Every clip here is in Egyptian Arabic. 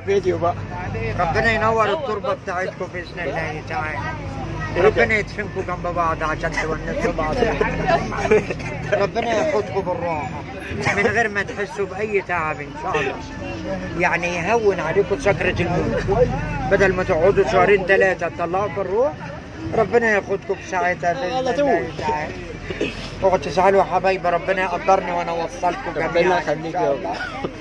فيديو بقى ربنا ينور التربه بتاعتكم باذن الله تعالى ربنا يدفنكم جنب بعض عشان تونسوا بعض ربنا ياخدكم بالراحه من غير ما تحسوا باي تعب ان شاء الله يعني يهون عليكم سكره الموت بدل ما تقعدوا شهرين ثلاثه تطلعوا في الروح ربنا ياخدكم في ساعتها باذن على الله طول. تعالى اوعوا تزعلوا يا حبايبي ربنا يقدرني وانا اوصلكم ربنا جميعا إن يخليك شاء يا الله.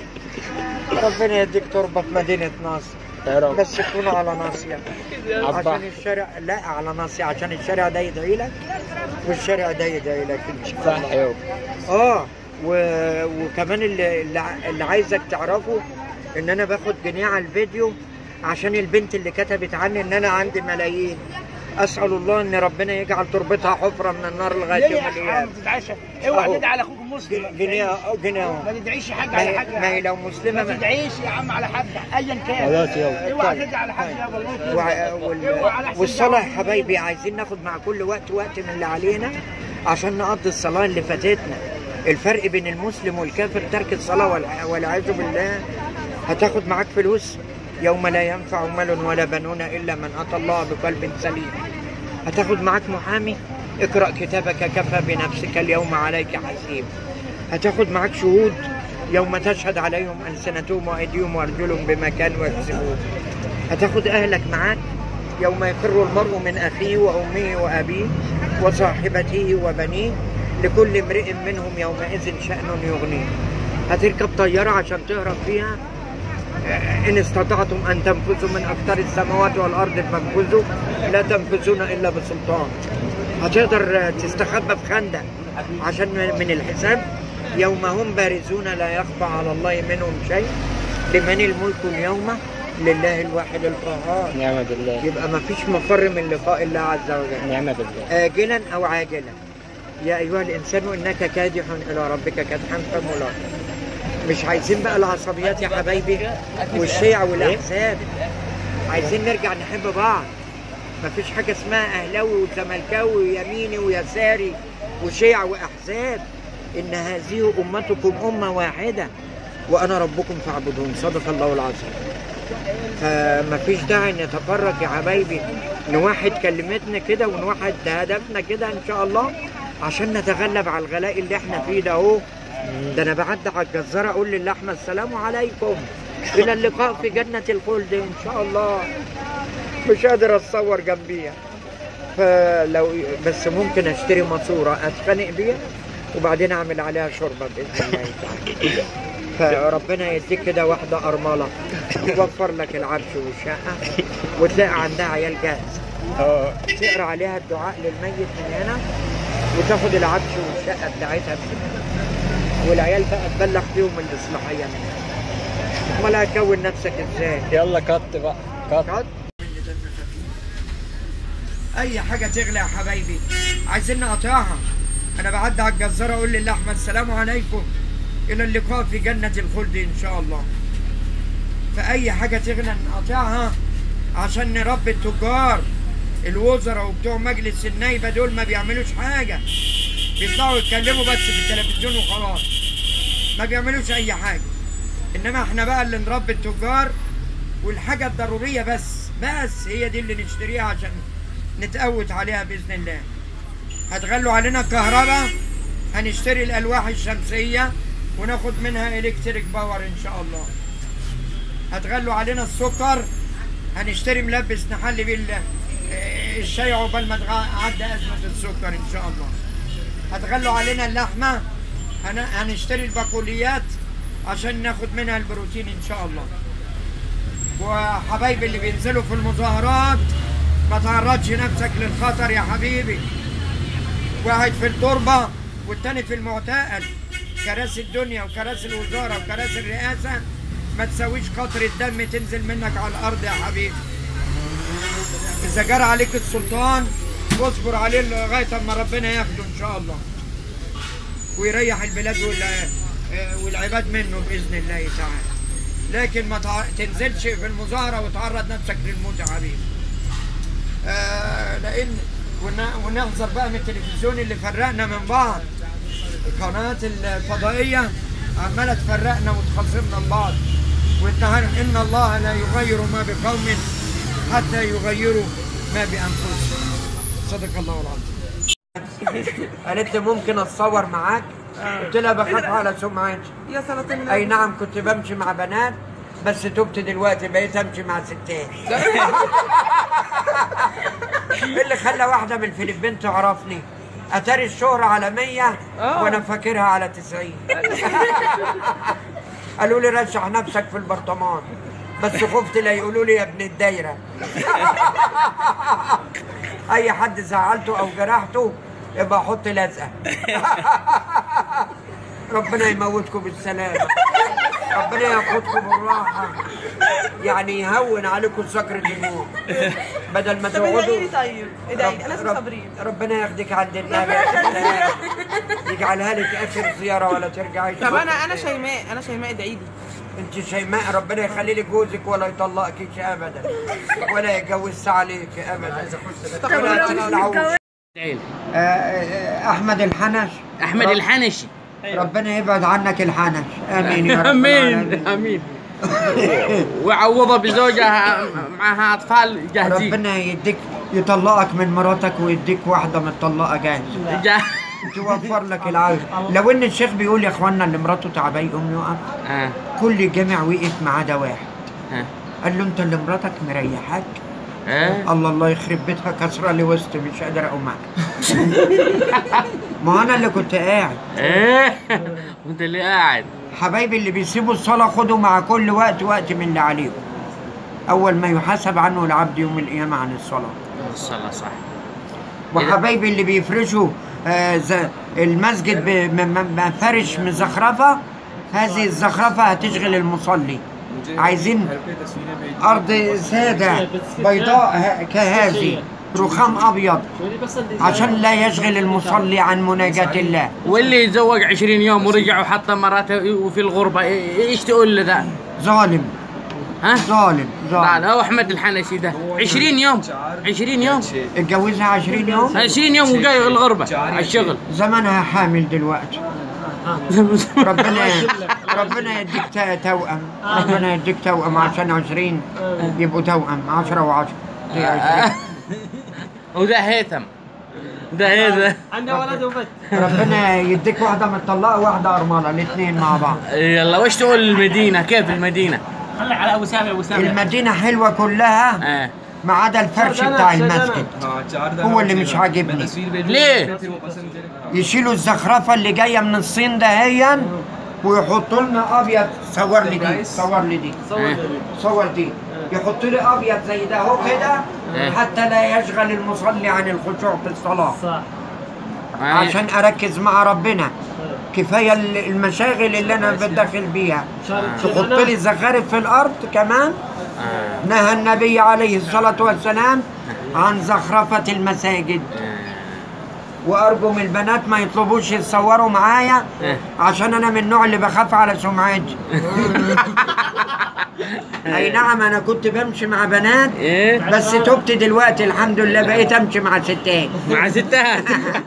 ربنا يديك تربه في مدينه نصر يا رب بس تكونوا على ناصيه عبا. عشان الشارع لا على ناصيه عشان الشارع ده يدعي لك والشارع ده يدعي لك ان شاء الله صح يابا اه و... وكمان اللي, اللي ع- اللي عايزك تعرفه ان انا باخد جنيه على الفيديو عشان البنت اللي كتبت عني ان انا عندي ملايين اسال الله ان ربنا يجعل تربتها حفره من النار لغايه ليه يوم يا حرام القيامه ما تدعيش اوعى أهو. تدعي على اخوك المسلم ج- جنيه جنيه أهو. ما تدعيش حاجه ما على هي, حد ما هي لو مسلمه ما ما تدعيش يا عم على حد ايا كان خلاص يابا اوعى طيب. تدعي على حد يا والله وع- وال- اوعى على حسين والصلاة يا دعوة. حبايبي عايزين ناخد مع كل وقت وقت من اللي علينا عشان نقضي الصلاة اللي فاتتنا الفرق بين المسلم والكافر ترك الصلاة والع- والعياذ بالله هتاخد معاك فلوس يوم لا ينفع مال ولا بنون إلا من أتى الله بقلب سليم هتاخد معاك محامي اقرأ كتابك كفى بنفسك اليوم عليك حسيب هتاخد معاك شهود يوم تشهد عليهم ألسنتهم وأيديهم وأرجلهم بما كانوا يكسبون هتاخد أهلك معاك يوم يفر المرء من أخيه وأمه وأبيه وصاحبته وبنيه لكل امرئ منهم يومئذ شأن يغنيه هتركب طيارة عشان تهرب فيها إن استطعتم أن تنفذوا من أقطار السماوات والأرض فانفذوا لا تنفذون إلا بسلطان هتقدر تستخبى في خندق عشان من الحساب يوم هم بارزون لا يخفى على الله منهم شيء لمن الملك اليوم لله الواحد القهار نعم بالله يبقى ما فيش مفر من لقاء الله عز وجل نعم بالله آجلا أو عاجلا يا أيها الإنسان إنك كادح إلى ربك كدحا فملاقيه مش عايزين بقى العصبيات يا حبايبي والشيع والأحزاب عايزين نرجع نحب بعض مفيش حاجة اسمها أهلاوي وزملكاوي ويميني ويساري وشيع وأحزاب إن هذه أمتكم أمة واحدة وأنا ربكم فاعبدون صدق الله العظيم فمفيش داعي نتفرق يا حبايبي نوحد كلمتنا كده ونوحد هدفنا كده ان شاء الله عشان نتغلب على الغلاء اللي احنا فيه ده اهو ده انا بعدي على الجزار اقول للحمه السلام عليكم الى اللقاء في جنه الخلد ان شاء الله مش قادر اتصور جنبيها فلو بس ممكن اشتري ماسوره اتخانق بيها وبعدين اعمل عليها شوربه باذن الله تعالى فربنا يديك كده واحده ارمله توفر لك العفش والشقه وتلاقي عندها عيال جاهز اه تقرا عليها الدعاء للميت من هنا وتاخد العفش والشقه بتاعتها من هنا والعيال بقى تبلغ فيهم الاصلاحيه من هنا امال هتكون نفسك ازاي؟ يلا كت بقى كت قعد. اي حاجه تغلى يا حبايبي عايزين نقطعها انا بعدي على الجزار اقول للحمه السلام عليكم الى اللقاء في جنه الخلد ان شاء الله فاي حاجه تغلى نقطعها عشان نربي التجار الوزراء وبتوع مجلس النايبه دول ما بيعملوش حاجه بيطلعوا يتكلموا بس في التلفزيون وخلاص ما بيعملوش اي حاجه انما احنا بقى اللي نربي التجار والحاجه الضروريه بس بس هي دي اللي نشتريها عشان نتقوت عليها باذن الله هتغلوا علينا الكهرباء هنشتري الالواح الشمسيه وناخد منها الكتريك باور ان شاء الله هتغلوا علينا السكر هنشتري ملبس نحل بيه ال- الشاي عقبال ما تعدي ازمه السكر ان شاء الله هتغلوا علينا اللحمه هن- هنشتري البقوليات عشان ناخد منها البروتين ان شاء الله وحبايبي اللي بينزلوا في المظاهرات ما تعرضش نفسك للخطر يا حبيبي واحد في التربة والتاني في المعتقل كراسي الدنيا وكراسي الوزارة وكراسي الرئاسة ما تسويش قطرة دم تنزل منك على الأرض يا حبيبي إذا جرى عليك السلطان واصبر عليه لغاية أما ربنا ياخده إن شاء الله ويريح البلاد وال- والعباد منه بإذن الله تعالى لكن ما تع- تنزلش في المظاهرة وتعرض نفسك للموت يا حبيبي آه لأن ون- ونحذر بقى من التلفزيون اللي فرقنا من بعض القنوات الفضائية عمالة تفرقنا وتخاصمنا من بعض وانت عارف ان الله لا يغير ما بقوم حتى يغيروا ما بانفسهم صدق الله العظيم قالت لي ممكن اتصور معاك قلت لها بخاف على سمعتي يا صلاة النبي اي نعم كنت بمشي مع بنات بس تبت دلوقتي بقيت امشي مع ستات إيه اللي خلى واحده من الفلبين تعرفني اتاري الشهرة على 100 وانا فاكرها على 90 قالوا لي رشح نفسك في البرطمان بس خفت لا يقولوا لي يا ابن الدايره اي حد زعلته او جرحته يبقى احط لزقه ربنا يموتكم بالسلامه ربنا ياخدكم بالراحه يعني يهون عليكم سكرة الموت بدل ما طب ادعي تقعدوا لي طيب ادعي لي انا اسمي رب- صابرين ربنا ياخدك عند النبي يا سلام. يجعلها لك اخر زياره ولا ترجعي طب انا انا شيماء انا شيماء ادعي لي انت شيماء ربنا يخلي لك جوزك ولا يطلقكيش ابدا ولا يتجوزش عليك ابدا ولا تطلعوش آه، آه، احمد الحنش احمد رب- الحنشي ربنا يبعد عنك الحنش امين يا رب امين العالمين. امين وعوضها بزوجة معها اطفال جاهزين ربنا يديك يطلقك من مراتك ويديك واحده متطلقه جاهزه جا... توفر لك العافيه لو ان الشيخ بيقول يا اخوانا اللي مراته تعبان يقوم يقف آه. كل الجامع وقف ما عدا واحد آه. قال له انت اللي مراتك مريحاك آه. الله الله يخرب بيتها كسره لي وسط مش قادر اقوم معاك ما انا اللي كنت قاعد ايه وانت اللي قاعد حبايبي اللي بيسيبوا الصلاه خدوا مع كل وقت وقت من اللي عليهم اول ما يحاسب عنه العبد يوم القيامه عن الصلاه الصلاة صح وحبايبي اللي بيفرشوا آه ز- المسجد بمفارش مزخرفه هذه الزخرفه هتشغل المصلي عايزين ارض ساده بيضاء ه- كهذه رخام ابيض عشان لا يشغل المصلي عن مناجاه الله واللي يتزوج 20 يوم ورجع وحط مراته وفي الغربة إيه- ايش تقول له ذا؟ ظالم ها؟ ظالم لا ظالم لا هو احمد الحنشي ده 20 يوم 20 يوم اتجوزها 20 يوم 20 يوم وجاي الغربة على الشغل زمانها حامل دلوقتي ربنا ربنا يديك تا- توأم ربنا يديك توأم عشان 20 يبقوا توأم 10 و10 وده هيثم ده هيثم عنده ولد وبنت ربنا يديك واحدة مطلقة وواحدة أرملة الاثنين مع بعض يلا وش تقول المدينة كيف المدينة؟ خلي على ابو سامي ابو سامي المدينة حلوة كلها آه. ما عدا الفرش بتاع المسجد هو اللي مش عاجبني ليه؟ يشيلوا الزخرفة اللي جاية من الصين دهيا ويحطوا لنا أبيض صور لي دي صور لي دي آه. صور دي يحط لي ابيض زي ده اهو كده إيه. حتى لا يشغل المصلي عن الخشوع في الصلاه صح آه. عشان اركز مع ربنا كفايه ال- المشاغل اللي انا بتدخل بيها تحط لي الزخارف في الارض كمان آه. نهى النبي عليه الصلاه والسلام عن زخرفه المساجد وارجو من البنات ما يطلبوش يتصوروا معايا إيه. عشان انا من النوع اللي بخاف على سمعتي اي نعم انا كنت بمشي مع بنات ايه بس تبت دلوقتي الحمد لله بقيت امشي مع ستات مع ستات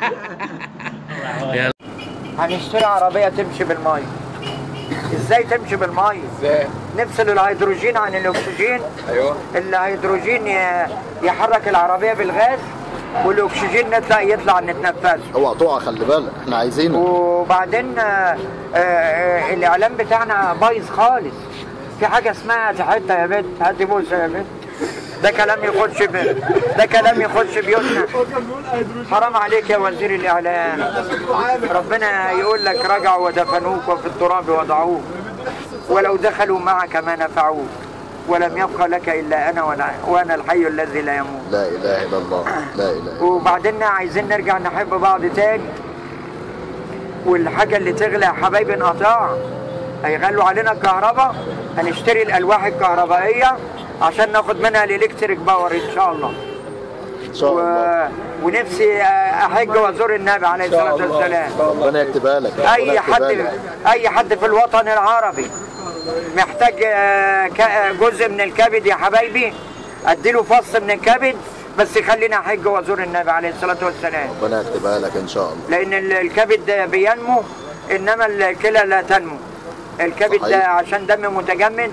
يلا هنشتري عربيه تمشي بالميه ازاي تمشي بالميه ازاي نفصل الهيدروجين عن الاكسجين ايوه الهيدروجين ي- يحرك العربيه بالغاز والاكسجين نطلع يطلع نتنفسه اوعى تقع خلي بالك احنا عايزينك وبعدين آه، آه، الاعلام بتاعنا بايظ خالص في حاجه اسمها حته يا بنت هاتي بوسه يا بنت ده كلام يخش ب... ده كلام يخش بيوتنا حرام عليك يا وزير الاعلام ربنا يقول لك رجعوا ودفنوك وفي التراب وضعوك ولو دخلوا معك ما نفعوك ولم يبق لك الا انا وانا, وأنا الحي الذي لا يموت لا اله الا الله لا اله إلا وبعدين عايزين نرجع نحب بعض تاني والحاجة اللي تغلى يا حبايبي انقطاع هيغلوا علينا الكهرباء هنشتري الألواح الكهربائية عشان ناخد منها الإلكتريك باور إن شاء الله ان شاء الله و... ونفسي أحج وأزور النبي عليه الصلاة والسلام ربنا يكتبها لك ربنا أي يكتبها حد لك. أي حد في الوطن العربي محتاج آه، ك- آه، جزء من الكبد يا حبايبي أديله فص من الكبد بس خلينا أحج وأزور النبي عليه الصلاة والسلام ربنا يكتبها لك ان شاء الله لان ال- الكبد ده بينمو انما الكلى لا تنمو الكبد ده صحيح. عشان دم متجمد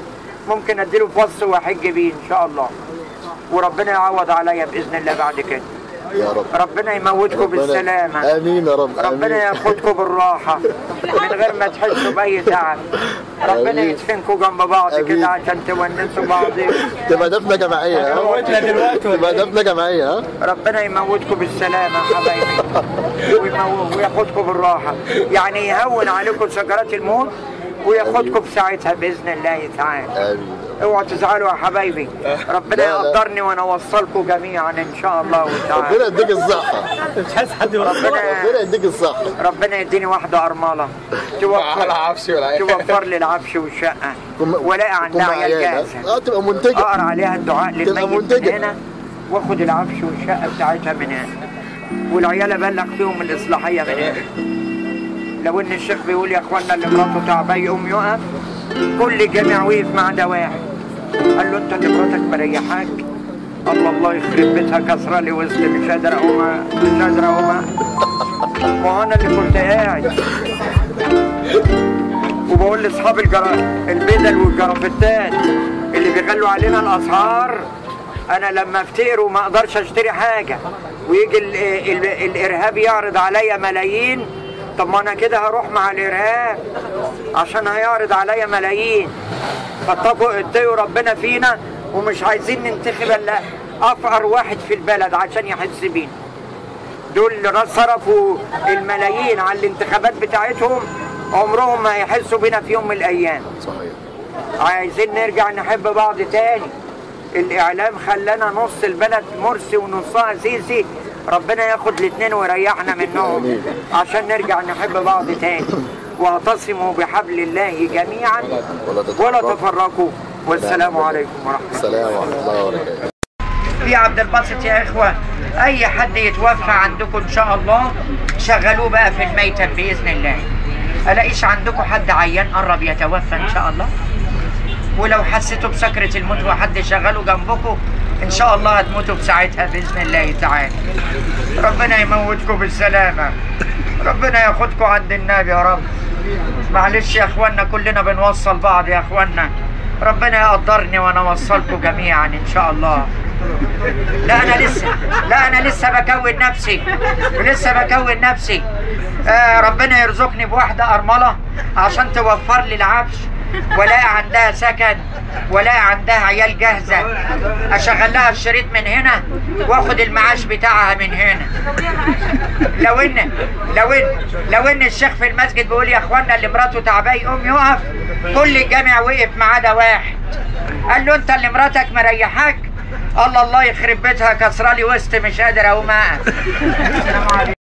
ممكن اديله فص واحج بيه ان شاء الله وربنا يعوض عليا باذن الله بعد كده يا رب ربنا يموتكم ربنا- بالسلامه امين يا رب ربنا امين ياخدكم بالراحه من غير ما تحسوا باي تعب ربنا آمين. يدفنكم جنب بعض آمين. كده عشان تونسوا بعض تبقى دفنه جماعيه ها موتنا دلوقتي تبقى دفنه جماعيه ها ربنا يموتكم بالسلامة يا حبايبي ويمو- وياخدكم بالراحة يعني يهون عليكم سكرات الموت وياخدكم في ساعتها بإذن الله تعالى امين اوعوا تزعلوا يا حبايبي ربنا لا، لا. يقدرني وانا اوصلكم جميعا ان شاء الله ربنا تعالى يديك الصحه مش عايز حد يوصل ربنا ربنا يديك الصحه ربنا يديني واحدة أرملة على توفر عفشي ولا توفر لي العفش والشقة كم- ولا عندها كم عيال عيال، جاهزة اه تبقى منتجه اقرا عليها الدعاء تبقى للميت من منتجة. هنا واخد العفش والشقه بتاعتها من هنا والعيال ابلغ فيهم الاصلاحيه من هنا لو ان الشيخ بيقول يا اخوانا اللي مراته تعبان يقوم يقف كل جامع وقف ما عدا واحد قال له انت اللي مراتك مريحاك الله الله يخرب بيتها كسره لي وسط مش قادر اقوم مش قادر اقوم ما هو انا اللي كنت قاعد وبقول لاصحاب الجرا... البدل والجرافتات اللي بيغلوا علينا الاسعار انا لما افتقر وما اقدرش اشتري حاجه ويجي ال... ال... الارهاب يعرض عليا ملايين طب ما انا كده هروح مع الارهاب عشان هيعرض عليا ملايين فاتقوا اتقوا ربنا فينا ومش عايزين ننتخب الا افقر واحد في البلد عشان يحس بينا دول اللي صرفوا الملايين على الانتخابات بتاعتهم عمرهم ما هيحسوا بينا في يوم من الايام صحيح عايزين نرجع نحب بعض تاني الاعلام خلانا نص البلد مرسي ونصها سيسي ربنا ياخد الاثنين ويريحنا منهم آمين. عشان نرجع نحب بعض تاني واعتصموا بحبل الله جميعا ولا تتفرقوا. ولا تفرقوا والسلام عليكم ورحمه الله السلام ورحمه الله وبركاته في عبد الباسط يا اخوه اي حد يتوفى عندكم ان شاء الله شغلوه بقى في الميتم باذن الله الاقيش عندكم حد عيان قرب يتوفى ان شاء الله ولو حسيتوا بسكرة الموت وحد شغله جنبكم ان شاء الله هتموتوا بساعتها باذن الله تعالى ربنا يموتكم بالسلامة ربنا ياخدكم عند النبي يا رب معلش يا اخوانا كلنا بنوصل بعض يا اخوانا ربنا يقدرني وانا اوصلكم جميعا ان شاء الله لا انا لسه لا انا لسه بكون نفسي لسه بكون نفسي آه ربنا يرزقني بواحده ارمله عشان توفر لي العفش ولا عندها سكن ولا عندها عيال جاهزه اشغل لها الشريط من هنا واخد المعاش بتاعها من هنا لو ان لو ان لو ان الشيخ في المسجد بيقول يا اخوانا اللي مراته تعبان يقوم يقف كل الجامع وقف ما عدا واحد قال له انت اللي مراتك مريحاك الله الله يخرب بيتها كسرالي وسط مش قادر اقوم اقف السلام عليكم